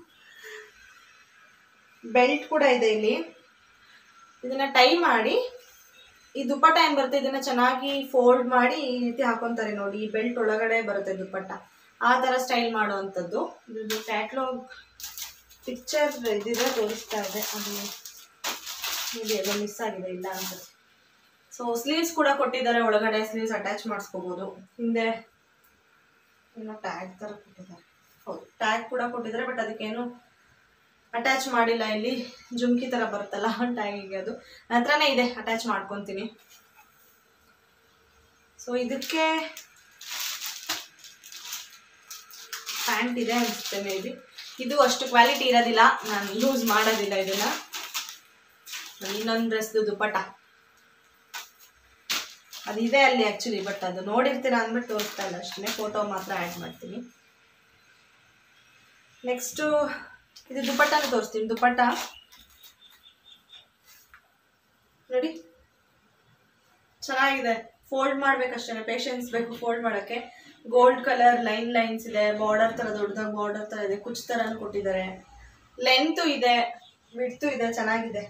ಬೆಲ್ಟ್ ಕೂಡ ಇದೆ ಇಲ್ಲಿ ಇದನ್ನ ಟೈ ಮಾಡಿ ಈ ದುಪ್ಪಟ್ಟ ಏನು ಬರುತ್ತೆ ಇದನ್ನ ಚೆನ್ನಾಗಿ ಫೋಲ್ಡ್ ಮಾಡಿ ಈ ರೀತಿ ಹಾಕೊಂತಾರೆ ನೋಡಿ ಈ ಬೆಲ್ಟ್ ಒಳಗಡೆ ಬರುತ್ತೆ ದುಪ್ಪಟ್ಟ ಆ ಥರ ಸ್ಟೈಲ್ ಮಾಡುವಂಥದ್ದು ಇದ್ರದ್ದು ಕ್ಯಾಟ್ಲಾಗ್ ಪಿಕ್ಚರ್ ಇದಿದ್ರೆ ತೋರಿಸ್ತಾ ಇದೆ ಅದು ನೋಡಿ ಎಲ್ಲ ಮಿಸ್ ಆಗಿದೆ ಇಲ್ಲ ಅನ್ಸುತ್ತೆ ಸೊ ಸ್ಲೀವ್ಸ್ ಕೂಡ ಕೊಟ್ಟಿದ್ದಾರೆ ಒಳಗಡೆ ಸ್ಲೀವ್ಸ್ ಅಟ್ಯಾಚ್ ಮಾಡಿಸ್ಕೋಬೋದು ಹಿಂದೆ ಏನೋ ಟ್ಯಾಗ್ ಥರ ಕೊಟ್ಟಿದ್ದಾರೆ ಹೌದು ಟ್ಯಾಗ್ ಕೂಡ ಕೊಟ್ಟಿದ್ದಾರೆ ಬಟ್ ಅದಕ್ಕೇನು ಅಟ್ಯಾಚ್ ಮಾಡಿಲ್ಲ ಇಲ್ಲಿ ಜುಮ್ಕಿ ಥರ ಬರುತ್ತಲ್ಲ ಟ್ಯಾಗಿಗೆ ಅದು ನಂತರನೇ ಇದೆ ಅಟ್ಯಾಚ್ ಮಾಡ್ಕೊತೀನಿ ಸೊ ಇದಕ್ಕೆ ಪ್ಯಾಂಟ್ ಇದೆ ಅನಿಸುತ್ತೆ ಮೇ ಬಿ ಇದು ಅಷ್ಟು ಕ್ವಾಲಿಟಿ ಇರೋದಿಲ್ಲ ನಾನು ಯೂಸ್ ಮಾಡೋದಿಲ್ಲ ಇದನ್ನ ಇನ್ನೊಂದು ಡ್ರೆಸ್ದು ದುಪ್ಪಟ್ಟ ಅದಿದೆ ಅಲ್ಲಿ ಆ್ಯಕ್ಚುಲಿ ಬಟ್ ಅದು ನೋಡಿರ್ತೀರ ಅಂದ್ಬಿಟ್ಟು ತೋರಿಸ್ತಾ ಇಲ್ಲ ಅಷ್ಟೇ ಫೋಟೋ ಮಾತ್ರ ಆ್ಯಡ್ ಮಾಡ್ತೀನಿ ನೆಕ್ಸ್ಟು ಇದು ದುಪ್ಪಟ್ಟನ ತೋರಿಸ್ತೀನಿ ದುಪ್ಪಟ್ಟ ನೋಡಿ ಚೆನ್ನಾಗಿದೆ ಫೋಲ್ಡ್ ಮಾಡ್ಬೇಕಷ್ಟೇ ಪೇಷನ್ಸ್ ಬೇಕು ಫೋಲ್ಡ್ ಮಾಡೋಕ್ಕೆ ಗೋಲ್ಡ್ ಕಲರ್ ಲೈನ್ ಲೈನ್ಸ್ ಇದೆ ಬಾರ್ಡರ್ ಥರ ದೊಡ್ಡದಾಗ ಬಾರ್ಡರ್ ಥರ ಇದೆ ಕುಚ್ ಥರ ಕೊಟ್ಟಿದ್ದಾರೆ ಲೆಂತು ಇದೆ ವಿಡ್ತು ಇದೆ ಚೆನ್ನಾಗಿದೆ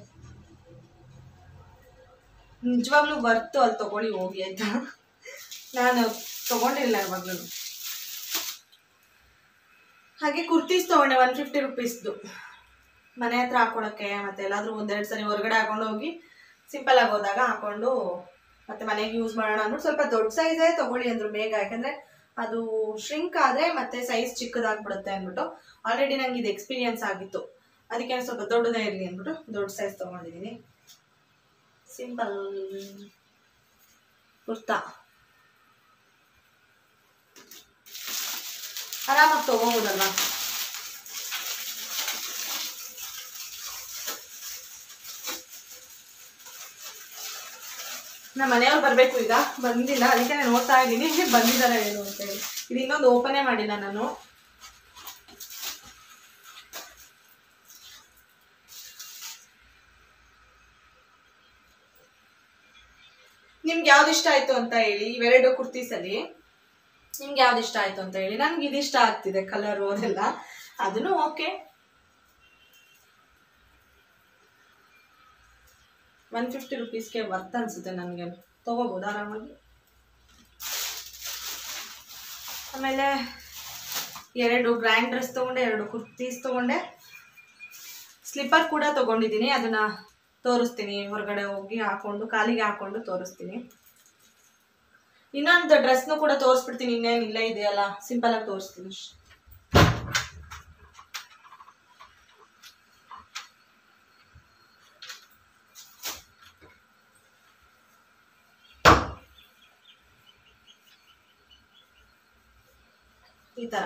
ನಿಜವಾಗ್ಲೂ ಬರ್ತು ಅಲ್ಲಿ ತಗೊಳ್ಳಿ ಹೋಗಿ ಆಯ್ತಾ ನಾನು ತಗೊಂಡಿಲ್ಲ ಯಾವಾಗಲೂ ಹಾಗೆ ಕುರ್ತೀಸ್ ತೊಗೊಂಡೆ ಒನ್ ಫಿಫ್ಟಿ ರುಪೀಸ್ದು ಮನೆ ಹತ್ರ ಹಾಕೊಳಕ್ಕೆ ಮತ್ತೆ ಎಲ್ಲಾದರೂ ಒಂದೆರಡು ಸರಿ ಹೊರಗಡೆ ಹಾಕೊಂಡು ಹೋಗಿ ಸಿಂಪಲ್ ಆಗಿ ಹೋದಾಗ ಹಾಕೊಂಡು ಮತ್ತೆ ಮನೆಗೆ ಯೂಸ್ ಮಾಡೋಣ ಅಂದ್ಬಿಟ್ಟು ಸ್ವಲ್ಪ ದೊಡ್ಡ ಸೈಜೇ ತಗೊಳ್ಳಿ ಅಂದ್ರು ಬೇಗ ಯಾಕಂದ್ರೆ ಅದು ಶ್ರಿಂಕ್ ಆದರೆ ಮತ್ತೆ ಸೈಜ್ ಚಿಕ್ಕದಾಗ್ಬಿಡುತ್ತೆ ಅಂದ್ಬಿಟ್ಟು ಆಲ್ರೆಡಿ ನಂಗೆ ಇದು ಎಕ್ಸ್ಪೀರಿಯನ್ಸ್ ಆಗಿತ್ತು ಅದಕ್ಕೆ ಸ್ವಲ್ಪ ದೊಡ್ಡದೇ ಇರಲಿ ಅಂದ್ಬಿಟ್ಟು ದೊಡ್ಡ ಸೈಜ್ ತೊಗೊಂಡಿದ್ದೀನಿ ಸಿಂಪಲ್ ಕುರ್ತಾ ಆರಾಮಾಗಿ ತಗೋಬೋದಲ್ವಾ ನಮ್ಮ ಮನೆಯವ್ರು ಬರಬೇಕು ಈಗ ಬಂದಿಲ್ಲ ಅದಕ್ಕೆ ನಾನು ನೋಡ್ತಾ ಇದ್ದೀನಿ ಬಂದಿದ್ದಾರೆ ಏನು ಅಂತ ಹೇಳಿ ಇದು ಇನ್ನೊಂದು ಓಪನೇ ಮಾಡಿಲ್ಲ ನಾನು ನಿಮ್ಗೆ ಯಾವ್ದು ಇಷ್ಟ ಆಯ್ತು ಅಂತ ಹೇಳಿ ಇವೆರಡು ಕುರ್ತೀಸಲ್ಲಿ ನಿಮ್ಗೆ ಯಾವ್ದು ಇಷ್ಟ ಆಯ್ತು ಅಂತ ಹೇಳಿ ನನ್ಗೆ ಇದು ಇಷ್ಟ ಆಗ್ತಿದೆ ಕಲರು ಅದೆಲ್ಲ ಅದನ್ನು ಓಕೆ ಒನ್ ಫಿಫ್ಟಿ ರುಪೀಸ್ಗೆ ವರ್ತ್ ಅನ್ಸುತ್ತೆ ನನಗೆ ತೊಗೋಬೋದು ಆರಾಮಾಗಿ ಆಮೇಲೆ ಎರಡು ಗ್ರ್ಯಾಂಡ್ ಡ್ರೆಸ್ ತೊಗೊಂಡೆ ಎರಡು ಕುರ್ತೀಸ್ ತೊಗೊಂಡೆ ಸ್ಲಿಪ್ಪರ್ ಕೂಡ ತೊಗೊಂಡಿದ್ದೀನಿ ಅದನ್ನು ತೋರಿಸ್ತೀನಿ ಹೊರಗಡೆ ಹೋಗಿ ಹಾಕೊಂಡು ಕಾಲಿಗೆ ಹಾಕೊಂಡು ತೋರಿಸ್ತೀನಿ ಇನ್ನೊಂದು ಡ್ರೆಸ್ನು ಕೂಡ ತೋರಿಸ್ಬಿಡ್ತೀನಿ ಇನ್ನೇನು ಇಲ್ಲೇ ಇದೆಯಲ್ಲ ಸಿಂಪಲ್ ಆಗಿ ತೋರಿಸ್ತೀನಿ ಅಷ್ಟೇ. ಈ ಥರ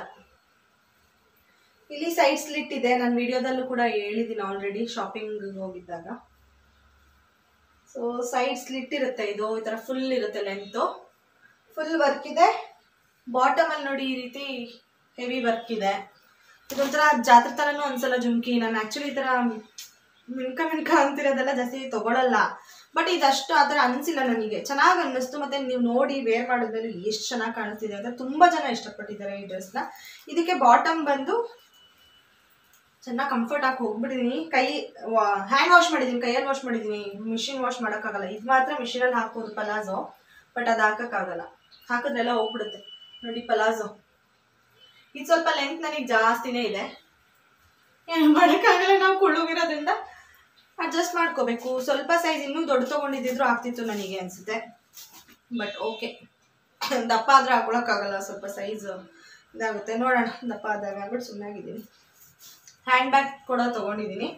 ಇಲ್ಲಿ ಸೈಡ್ ಸ್ಲಿಟ್ ಇದೆ ನಾನು ವಿಡಿಯೋದಲ್ಲೂ ಕೂಡ ಹೇಳಿದ್ದೀನಿ ಆಲ್ರೆಡಿ ಶಾಪಿಂಗ್ ಹೋಗಿದ್ದಾಗ ಸೊ ಸೈಡ್ ಸ್ಲಿಟ್ ಇರುತ್ತೆ ಇದು ಈ ಥರ ಫುಲ್ ಇರುತ್ತೆ ಲೆಂತು ಫುಲ್ ವರ್ಕ್ ಇದೆ ಬಾಟಮಲ್ಲಿ ನೋಡಿ ಈ ರೀತಿ ಹೆವಿ ವರ್ಕ್ ಇದೆ ಇದೊಂಥರ ಜಾತ್ರೆ ಥರನೂ ಅನ್ಸಲ್ಲ ಜುಮ್ಕಿ ನಾನು ಆ್ಯಕ್ಚುಲಿ ಈ ಥರ ಮಿಣ್ಕ ಮಿಣ್ಕ ಅಂತಿರೋದೆಲ್ಲ ಜಾಸ್ತಿ ತಗೊಳಲ್ಲ ಬಟ್ ಇದಷ್ಟು ಆ ಥರ ಅನಿಸಿಲ್ಲ ನನಗೆ ಚೆನ್ನಾಗಿ ಅನ್ನಿಸ್ತು ಮತ್ತು ನೀವು ನೋಡಿ ವೇರ್ ಮಾಡಿದ್ಮೇಲೆ ಎಷ್ಟು ಚೆನ್ನಾಗಿ ಕಾಣಿಸ್ತಿದೆ ಅಂತ ತುಂಬ ಜನ ಇಷ್ಟಪಟ್ಟಿದ್ದಾರೆ ಈ ಡ್ರೆಸ್ನ ಇದಕ್ಕೆ ಬಾಟಮ್ ಬಂದು ಚೆನ್ನಾಗಿ ಕಂಫರ್ಟ್ ಆಗಿ ಹೋಗ್ಬಿಟ್ಟಿದ್ದೀನಿ ಕೈ ಹ್ಯಾಂಡ್ ವಾಶ್ ಮಾಡಿದ್ದೀನಿ ಕೈಯಲ್ಲಿ ವಾಶ್ ಮಾಡಿದ್ದೀನಿ ಮಿಷಿನ್ ವಾಶ್ ಮಾಡೋಕ್ಕಾಗಲ್ಲ ಇದು ಮಾತ್ರ ಮಿಷಿನಲ್ಲಿ ಹಾಕೋದು ಪಲಾಜೋ ಬಟ್ ಅದು ಹಾಕೋಕ್ಕಾಗಲ್ಲ ಹಾಕಿದ್ರೆಲ್ಲ ಹೋಗ್ಬಿಡುತ್ತೆ ನೋಡಿ ಪಲಾಜೋ ಇದು ಸ್ವಲ್ಪ ಲೆಂತ್ ನನಗೆ ಜಾಸ್ತಿನೇ ಇದೆ ಏನು ಮಾಡೋಕ್ಕಾಗಲ್ಲ ನಾವು ಕುಳ್ಳುಗಿರೋದ್ರಿಂದ ಅಡ್ಜಸ್ಟ್ ಮಾಡ್ಕೋಬೇಕು ಸ್ವಲ್ಪ ಸೈಜ್ ಇನ್ನೂ ದೊಡ್ಡ ತೊಗೊಂಡಿದ್ದಿದ್ರು ಆಗ್ತಿತ್ತು ನನಗೆ ಅನಿಸುತ್ತೆ ಬಟ್ ಓಕೆ ದಪ್ಪ ಆದರೆ ಹಾಕೊಳಕ್ಕಾಗಲ್ಲ ಸ್ವಲ್ಪ ಸೈಜ್ ಇದಾಗುತ್ತೆ ನೋಡೋಣ ದಪ್ಪ ಆದಾಗ ಆಗ್ಬಿಟ್ಟು ಸುಮ್ಮನಾಗಿದ್ದೀನಿ ಹ್ಯಾಂಡ್ ಬ್ಯಾಗ್ ಕೂಡ ತೊಗೊಂಡಿದ್ದೀನಿ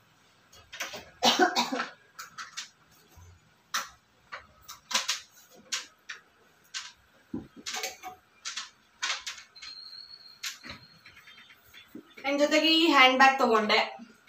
ನನ್ನ ಜೊತೆಗೆ ಈ ಹ್ಯಾಂಡ್ ಬ್ಯಾಗ್ ತಗೊಂಡೆ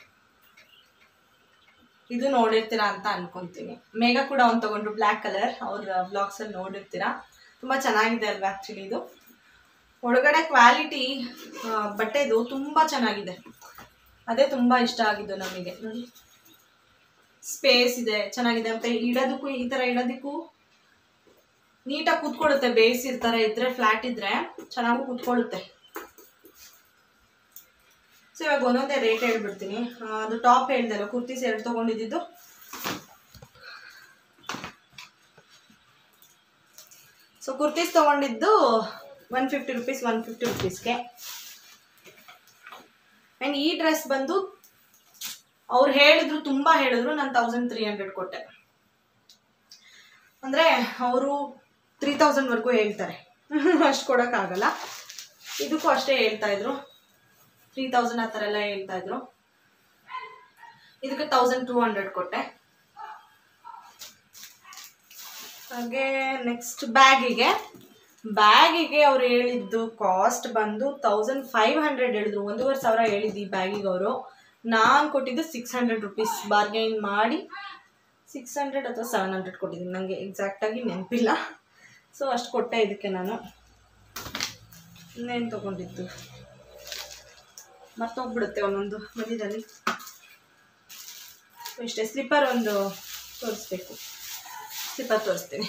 ಇದು ನೋಡಿರ್ತೀರಾ ಅಂತ ಅನ್ಕೊಂತೀನಿ ಮೇಘ ಕೂಡ ಒಂದು ತಗೊಂಡ್ರು ಬ್ಲ್ಯಾಕ್ ಕಲರ್ ಅವ್ರ ಬ್ಲಾಗ್ಸ್ ಅಲ್ಲಿ ನೋಡಿರ್ತೀರಾ ತುಂಬಾ ಚೆನ್ನಾಗಿದೆ ಅಲ್ವಾ ಆಕ್ಚುಲಿ ಇದು ಒಳಗಡೆ ಕ್ವಾಲಿಟಿ ಬಟ್ಟೆದು ತುಂಬಾ ಚೆನ್ನಾಗಿದೆ ಅದೇ ತುಂಬಾ ಇಷ್ಟ ಆಗಿದ್ದು ನಮಗೆ ನೋಡಿ ಸ್ಪೇಸ್ ಇದೆ ಚೆನ್ನಾಗಿದೆ ಮತ್ತೆ ಇಡೋದಕ್ಕೂ ಈ ತರ ಇಡೋದಕ್ಕೂ ನೀಟಾಗಿ ಕೂತ್ಕೊಳ್ಳುತ್ತೆ ಬೇಸ್ ಇರ್ತಾರೆ ಇದ್ರೆ ಫ್ಲಾಟ್ ಇದ್ರೆ ಚೆನ್ನಾಗೂ ಕೂತ್ಕೊಳ್ಳುತ್ತೆ ಸೊ ಇವಾಗ ಒಂದೊಂದೇ ರೇಟ್ ಹೇಳ್ಬಿಡ್ತೀನಿ ಆ, ಅದು ಟಾಪ್ ಹೇಳ್ದಲ್ಲ ಕುರ್ತೀಸ್ ಎರಡು ತೊಗೊಂಡಿದ್ದು ಸೊ ಕುರ್ತೀಸ್ ತೊಗೊಂಡಿದ್ದು one fifty rupees one fifty ರುಪೀಸ್ಗೆ ಆ್ಯಂಡ್ ಈ ಡ್ರೆಸ್ ಬಂದು ಅವ್ರು ಹೇಳಿದ್ರು ತುಂಬ ಹೇಳಿದ್ರು ನಾನು ತೌಸಂಡ್ ತ್ರೀ ಹಂಡ್ರೆಡ್ ಕೊಟ್ಟೆ ಅಂದರೆ ಅವರು ತ್ರೀ ತೌಸಂಡ್ವರೆಗೂ ಹೇಳ್ತಾರೆ ಅಷ್ಟು ಕೊಡೋಕ್ಕಾಗಲ್ಲ ಇದಕ್ಕೂ ಅಷ್ಟೇ ಹೇಳ್ತಾ ಇದ್ರು ತ್ರೀ ತೌಸಂಡ್ ಆ ಥರ ಎಲ್ಲ ಹೇಳ್ತಾ ಇದ್ರು ಇದಕ್ಕೆ ತೌಸಂಡ್ ಟೂ ಹಂಡ್ರೆಡ್ ಕೊಟ್ಟೆ ಹಾಗೆ ನೆಕ್ಸ್ಟ್ ಬ್ಯಾಗಿಗೆ ಬ್ಯಾಗಿಗೆ ಅವ್ರು ಹೇಳಿದ್ದು ಕಾಸ್ಟ್ ಬಂದು ತೌಸಂಡ್ ಫೈವ್ ಹಂಡ್ರೆಡ್ ಹೇಳಿದ್ರು ಒಂದೂವರೆ ಸಾವಿರ ಹೇಳಿದ್ದು ಈ ಬ್ಯಾಗಿಗೆ ಅವರು ನಾನು ಕೊಟ್ಟಿದ್ದು ಸಿಕ್ಸ್ ಹಂಡ್ರೆಡ್ ರುಪೀಸ್ ಬಾರ್ಗೈನ್ ಮಾಡಿ ಸಿಕ್ಸ್ ಹಂಡ್ರೆಡ್ ಅಥವಾ ಸೆವೆನ್ ಹಂಡ್ರೆಡ್ ಕೊಟ್ಟಿದ್ದೀನಿ ನನಗೆ ಎಕ್ಸಾಕ್ಟಾಗಿ ನೆನಪಿಲ್ಲ ಸೊ ಅಷ್ಟು ಕೊಟ್ಟೆ ಇದಕ್ಕೆ ನಾನು ಇನ್ನೇನು ತೊಗೊಂಡಿದ್ದು ಮರ್ತೋಗ್ಬಿಡುತ್ತೆ ಒಂದೊಂದು ಮಧ್ಯದಲ್ಲಿ ಇಷ್ಟೇ ಸ್ಲಿಪ್ಪರ್ ಒಂದು ತೋರಿಸ್ಬೇಕು ಸ್ಲಿಪ್ಪರ್ ತೋರಿಸ್ತೀನಿ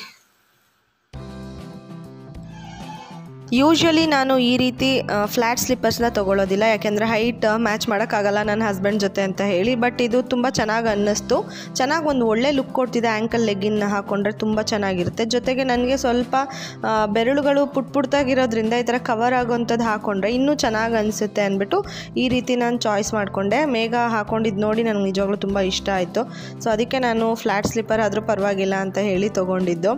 ಯೂಶ್ವಲಿ ನಾನು ಈ ರೀತಿ ಫ್ಲ್ಯಾಟ್ ಸ್ಲಿಪ್ಪರ್ಸ್ನ ತೊಗೊಳೋದಿಲ್ಲ ಯಾಕೆಂದರೆ ಹೈಟ್ ಮ್ಯಾಚ್ ಮಾಡೋಕ್ಕಾಗಲ್ಲ ನನ್ನ ಹಸ್ಬೆಂಡ್ ಜೊತೆ ಅಂತ ಹೇಳಿ ಬಟ್ ಇದು ತುಂಬ ಚೆನ್ನಾಗಿ ಅನ್ನಿಸ್ತು ಚೆನ್ನಾಗಿ ಒಂದು ಒಳ್ಳೆ ಲುಕ್ ಕೊಡ್ತಿದೆ ಆ್ಯಂಕಲ್ ಲೆಗ್ಗಿನ್ನ ಹಾಕ್ಕೊಂಡ್ರೆ ತುಂಬ ಚೆನ್ನಾಗಿರುತ್ತೆ ಜೊತೆಗೆ ನನಗೆ ಸ್ವಲ್ಪ ಆ, ಬೆರಳುಗಳು ಪುಟ್ ಪುಟ್ಟಾಗಿರೋದ್ರಿಂದ ಈ ಥರ ಕವರ್ ಆಗೋವಂಥದ್ದು ಹಾಕ್ಕೊಂಡ್ರೆ ಇನ್ನೂ ಚೆನ್ನಾಗಿ ಅನಿಸುತ್ತೆ ಅಂದ್ಬಿಟ್ಟು ಈ ರೀತಿ ನಾನು ಚಾಯ್ಸ್ ಮಾಡಿಕೊಂಡೆ ಮೇಘ ಹಾಕೊಂಡಿದ್ದು ನೋಡಿ ನನಗೆ ನಿಜವಾಗ್ಲೂ ತುಂಬ ಇಷ್ಟ ಆಯಿತು ಸೊ ಅದಕ್ಕೆ ನಾನು ಫ್ಲ್ಯಾಟ್ ಸ್ಲಿಪ್ಪರ್ ಆದರೂ ಪರವಾಗಿಲ್ಲ ಅಂತ ಹೇಳಿ ತೊಗೊಂಡಿದ್ದು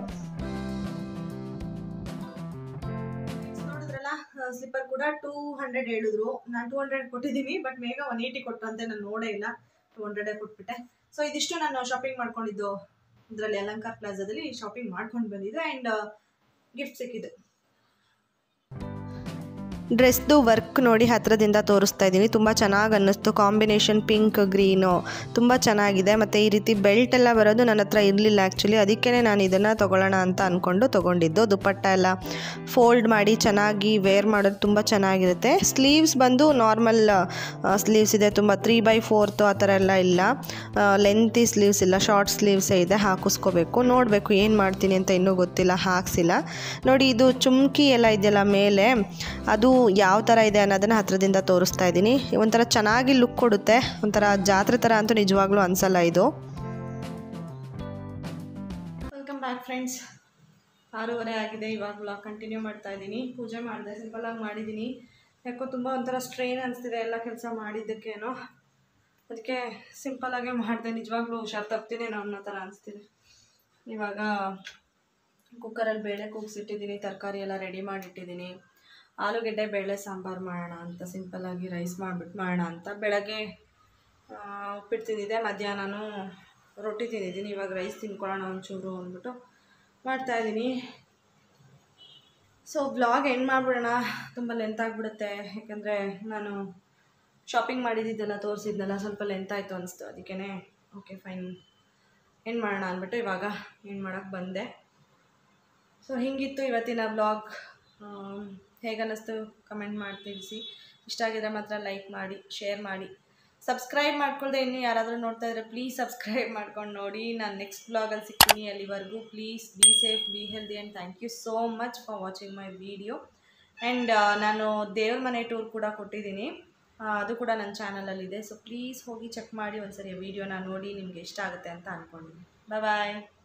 ನೋಡಿದ್ರಲ್ಲ ಸ್ಲಿಪ್ಪರ್ ಕೂಡ ಟೂ ಹಂಡ್ರೆಡ್ ಹೇಳಿದ್ರು ನಾನು ಟೂ ಹಂಡ್ರೆಡ್ ಕೊಟ್ಟಿದ್ದೀನಿ ಬಟ್ ಬೇಗ ಒನ್ ಏಯ್ಟಿ ಕೊಟ್ಟಂತೆ ನಾನು ನೋಡೇ ಇಲ್ಲ ಟೂ ಹಂಡ್ರೆಡೇ ಕೊಟ್ಬಿಟ್ಟೆ ಸೊ ಇದಿಷ್ಟು ನಾನು ಶಾಪಿಂಗ್ ಮಾಡ್ಕೊಂಡಿದ್ದು ಇದರಲ್ಲಿ ಅಲಂಕಾರ್ ಪ್ಲಾಜಾದಲ್ಲಿ ಶಾಪಿಂಗ್ ಮಾಡ್ಕೊಂಡು ಬಂದಿದ್ದು ಆ್ಯಂಡ್ ಗಿಫ್ಟ್ ಸಿಕ್ಕಿದ್ದು
ಡ್ರೆಸ್ದು ವರ್ಕ್ ನೋಡಿ ಹತ್ರದಿಂದ ತೋರಿಸ್ತಾ ಇದ್ದೀನಿ ತುಂಬ ಚೆನ್ನಾಗಿ ಅನ್ನಿಸ್ತು ಕಾಂಬಿನೇಷನ್ ಪಿಂಕ್ ಗ್ರೀನು ತುಂಬ ಚೆನ್ನಾಗಿದೆ ಮತ್ತು ಈ ರೀತಿ ಬೆಲ್ಟ್ ಎಲ್ಲ ಬರೋದು ನನ್ನ ಹತ್ರ ಇರಲಿಲ್ಲ ಆ್ಯಕ್ಚುಲಿ ಅದಕ್ಕೇ ನಾನು ಇದನ್ನು ತೊಗೊಳ್ಳೋಣ ಅಂತ ಅಂದ್ಕೊಂಡು ತೊಗೊಂಡಿದ್ದು ದುಪ್ಪಟ್ಟ ಎಲ್ಲ ಫೋಲ್ಡ್ ಮಾಡಿ ಚೆನ್ನಾಗಿ ವೇರ್ ಮಾಡೋದು ತುಂಬ ಚೆನ್ನಾಗಿರುತ್ತೆ ಸ್ಲೀವ್ಸ್ ಬಂದು ನಾರ್ಮಲ್ ಸ್ಲೀವ್ಸ್ ಇದೆ ತುಂಬ ತ್ರೀ ಬೈ ಫೋರ್ತು ಆ ಥರ ಎಲ್ಲ ಇಲ್ಲ ಲೆಂತಿ ಸ್ಲೀವ್ಸ್ ಇಲ್ಲ ಶಾರ್ಟ್ ಸ್ಲೀವ್ಸೇ ಇದೆ ಹಾಕಿಸ್ಕೋಬೇಕು ನೋಡಬೇಕು ಏನು ಮಾಡ್ತೀನಿ ಅಂತ ಇನ್ನೂ ಗೊತ್ತಿಲ್ಲ ಹಾಕ್ಸಿಲ್ಲ ನೋಡಿ ಇದು ಚುಮ್ಕಿ ಎಲ್ಲ ಇದೆಯಲ್ಲ ಮೇಲೆ ಅದು ಯಾವ ಥರ ಇದೆ ಅನ್ನೋದನ್ನು ಹತ್ರದಿಂದ ತೋರಿಸ್ತಾ ಇದ್ದೀನಿ ಒಂಥರ ಚೆನ್ನಾಗಿ ಲುಕ್ ಕೊಡುತ್ತೆ ಒಂಥರ ಜಾತ್ರೆ ಥರ ಅಂತೂ ನಿಜವಾಗ್ಲೂ ಅನಿಸಲ್ಲ ಇದು
ವೆಲ್ಕಮ್ ಬ್ಯಾಕ್ ಫ್ರೆಂಡ್ಸ್ ಆರೂವರೆ ಆಗಿದೆ ಇವಾಗ ವ್ಲಾಗ್ ಕಂಟಿನ್ಯೂ ಮಾಡ್ತಾ ಇದ್ದೀನಿ ಪೂಜೆ ಮಾಡಿದೆ ಸಿಂಪಲಾಗಿ ಮಾಡಿದ್ದೀನಿ ಯಾಕೋ ತುಂಬ ಒಂಥರ ಸ್ಟ್ರೈನ್ ಅನಿಸ್ತಿದೆ ಎಲ್ಲ ಕೆಲಸ ಮಾಡಿದ್ದಕ್ಕೇನೋ ಅದಕ್ಕೆ ಸಿಂಪಲಾಗೇ ಮಾಡಿದೆ ನಿಜವಾಗ್ಲೂ ಹುಷಾರು ತಪ್ತೀನೇನೋ ಅನ್ನೋ ಥರ ಅನಿಸ್ತಿದೆ ಇವಾಗ ಕುಕ್ಕರಲ್ಲಿ ಬೇಳೆ ಕೂಗಿಸಿಟ್ಟಿದ್ದೀನಿ ತರಕಾರಿ ಎಲ್ಲ ರೆಡಿ ಮಾಡಿಟ್ಟಿದ್ದೀನಿ ಆಲೂಗೆಡ್ಡೆ ಬೇಳೆ ಸಾಂಬಾರು ಮಾಡೋಣ ಅಂತ ಸಿಂಪಲ್ಲಾಗಿ ರೈಸ್ ಮಾಡಿಬಿಟ್ಟು ಮಾಡೋಣ ಅಂತ ಬೆಳಗ್ಗೆ ಆ, ಉಪ್ಪಿಟ್ಟು ತಿಂದಿದ್ದೆ ಮಧ್ಯಾಹ್ನನೂ ರೊಟ್ಟಿ ತಿಂದಿದ್ದೀನಿ ಇವಾಗ ರೈಸ್ ತಿನ್ಕೊಳ್ಳೋಣ ಒಂಚೂರು ಅಂದ್ಬಿಟ್ಟು ಮಾಡ್ತಾಯಿದ್ದೀನಿ ಸೊ ಬ್ಲಾಗ್ ಎಂಡ್ ಮಾಡಿಬಿಡೋಣ ತುಂಬ ಲೆಂತ್ ಆಗಿಬಿಡುತ್ತೆ ಯಾಕಂದರೆ ನಾನು ಶಾಪಿಂಗ್ ಮಾಡಿದ್ದಿದ್ದೆಲ್ಲ ತೋರಿಸಿದ್ನಲ್ಲ ಸ್ವಲ್ಪ ಲೆಂತ್ ಆಯಿತು ಅನಿಸ್ತು ಅದಕ್ಕೇ ಓಕೆ ಫೈನ್ ಎಂಡ್ ಮಾಡೋಣ ಅಂದ್ಬಿಟ್ಟು ಇವಾಗ ಎಂಡ್ ಮಾಡೋಕ್ಕೆ ಬಂದೆ ಸೊ ಹಿಂಗಿತ್ತು ಇವತ್ತಿನ ಬ್ಲಾಗ್ ಹೇಗನ್ನಿಸ್ತು ಕಮೆಂಟ್ ಮಾಡಿ ತಿಳಿಸಿ ಇಷ್ಟ ಆಗಿದ್ರೆ ಮಾತ್ರ ಲೈಕ್ ಮಾಡಿ ಶೇರ್ ಮಾಡಿ ಸಬ್ಸ್ಕ್ರೈಬ್ ಮಾಡ್ಕೊಳ್ದೆ ಇನ್ನು ಯಾರಾದರೂ ನೋಡ್ತಾ ಇದ್ರೆ ಪ್ಲೀಸ್ ಸಬ್ಸ್ಕ್ರೈಬ್ ಮಾಡ್ಕೊಂಡು ನೋಡಿ ನಾನು ನೆಕ್ಸ್ಟ್ ಬ್ಲಾಗಲ್ಲಿ ಸಿಗ್ತೀನಿ ಅಲ್ಲಿವರೆಗೂ please be safe be healthy and thank you so much for watching my video and ನಾನು ದೇವ್ರ ಮನೆ ಟೂರ್ ಕೂಡ ಕೊಟ್ಟಿದ್ದೀನಿ ಆ, ಅದು ಕೂಡ ನನ್ನ ಚಾನಲಲ್ಲಿದೆ ಸೊ ಪ್ಲೀಸ್ ಹೋಗಿ ಚೆಕ್ ಮಾಡಿ ಒಂದ್ಸರಿ ವಿಡಿಯೋನ ನೋಡಿ ನಿಮಗೆ ಇಷ್ಟ ಆಗುತ್ತೆ ಅಂತ ಅಂದ್ಕೊಂಡಿದ್ದೀನಿ ಬಾಯ್ ಬಾಯ್